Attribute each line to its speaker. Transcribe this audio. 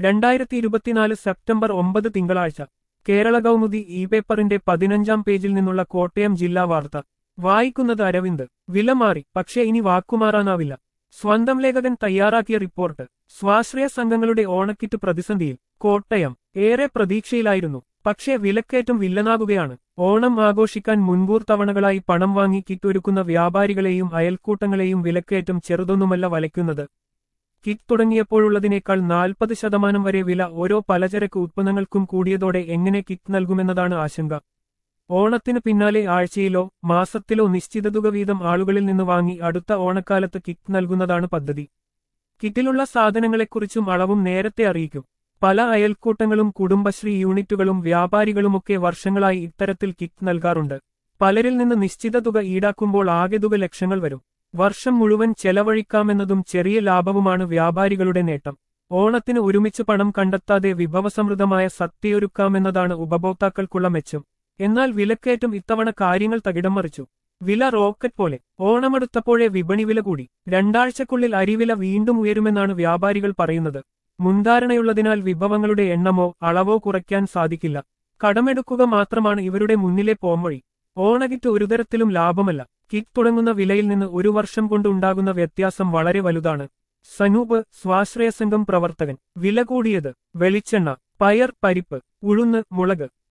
Speaker 1: രണ്ടായിരത്തി ഇരുപത്തിനാല് സെപ്റ്റംബർ ഒമ്പത് തിങ്കളാഴ്ച കേരള കൗമുദി ഇ പേപ്പറിന്റെ പതിനഞ്ചാം പേജിൽ നിന്നുള്ള കോട്ടയം ജില്ലാ വാർത്ത വായിക്കുന്നത് അരവിന്ദ് വില മാറി പക്ഷേ ഇനി വാക്കുമാറാനാവില്ല സ്വന്തം ലേഖകൻ തയ്യാറാക്കിയ റിപ്പോർട്ട് സ്വാശ്രയ സംഘങ്ങളുടെ ഓണക്കിറ്റ് പ്രതിസന്ധിയിൽ കോട്ടയം ഏറെ പ്രതീക്ഷയിലായിരുന്നു പക്ഷേ വിലക്കയറ്റം വില്ലനാകുകയാണ് ഓണം ആഘോഷിക്കാൻ മുൻകൂർ തവണകളായി പണം വാങ്ങി കിറ്റ് ഒരുക്കുന്ന വ്യാപാരികളെയും അയൽക്കൂട്ടങ്ങളെയും വിലക്കയറ്റം ചെറുതൊന്നുമല്ല വലയ്ക്കുന്നത് കിറ്റ് തുടങ്ങിയപ്പോഴുള്ളതിനേക്കാൾ നാൽപ്പത് ശതമാനം വരെ വില ഓരോ പലചരക്ക് ഉത്പന്നങ്ങൾക്കും കൂടിയതോടെ എങ്ങനെ കിറ്റ് നൽകുമെന്നതാണ് ആശങ്ക ഓണത്തിന് പിന്നാലെ ആഴ്ചയിലോ മാസത്തിലോ നിശ്ചിത തുക വീതം ആളുകളിൽ നിന്ന് വാങ്ങി അടുത്ത ഓണക്കാലത്ത് കിറ്റ് നൽകുന്നതാണ് പദ്ധതി കിറ്റിലുള്ള സാധനങ്ങളെക്കുറിച്ചും അളവും നേരത്തെ അറിയിക്കും പല അയൽക്കൂട്ടങ്ങളും കുടുംബശ്രീ യൂണിറ്റുകളും വ്യാപാരികളുമൊക്കെ വർഷങ്ങളായി ഇത്തരത്തിൽ കിറ്റ് നൽകാറുണ്ട് പലരിൽ നിന്ന് നിശ്ചിത തുക ഈടാക്കുമ്പോൾ ആകെ തുക ലക്ഷങ്ങൾ വരും വർഷം മുഴുവൻ ചെലവഴിക്കാമെന്നതും ചെറിയ ലാഭവുമാണ് വ്യാപാരികളുടെ നേട്ടം ഓണത്തിന് ഒരുമിച്ച് പണം കണ്ടെത്താതെ വിഭവസമൃദ്ധമായ സത്യയൊരുക്കാമെന്നതാണ് ഉപഭോക്താക്കൾക്കുള്ള മെച്ചം എന്നാൽ വിലക്കയറ്റം ഇത്തവണ കാര്യങ്ങൾ തകിടം മറിച്ചു വില റോക്കറ്റ് പോലെ ഓണമെടുത്തപ്പോഴേ വിപണി വില കൂടി രണ്ടാഴ്ചക്കുള്ളിൽ അരിവില വീണ്ടും ഉയരുമെന്നാണ് വ്യാപാരികൾ പറയുന്നത് മുൻധാരണയുള്ളതിനാൽ വിഭവങ്ങളുടെ എണ്ണമോ അളവോ കുറയ്ക്കാൻ സാധിക്കില്ല കടമെടുക്കുക മാത്രമാണ് ഇവരുടെ മുന്നിലെ പോംവഴി ഓണകിറ്റ് ഒരുതരത്തിലും ലാഭമല്ല കിറ്റ് തുടങ്ങുന്ന വിലയിൽ നിന്ന് ഒരു വർഷം കൊണ്ട് ഉണ്ടാകുന്ന വ്യത്യാസം വളരെ വലുതാണ് സനൂപ് സ്വാശ്രയ സംഘം പ്രവർത്തകൻ വില കൂടിയത് വെളിച്ചെണ്ണ പയർ പരിപ്പ് ഉഴുന്ന് മുളക്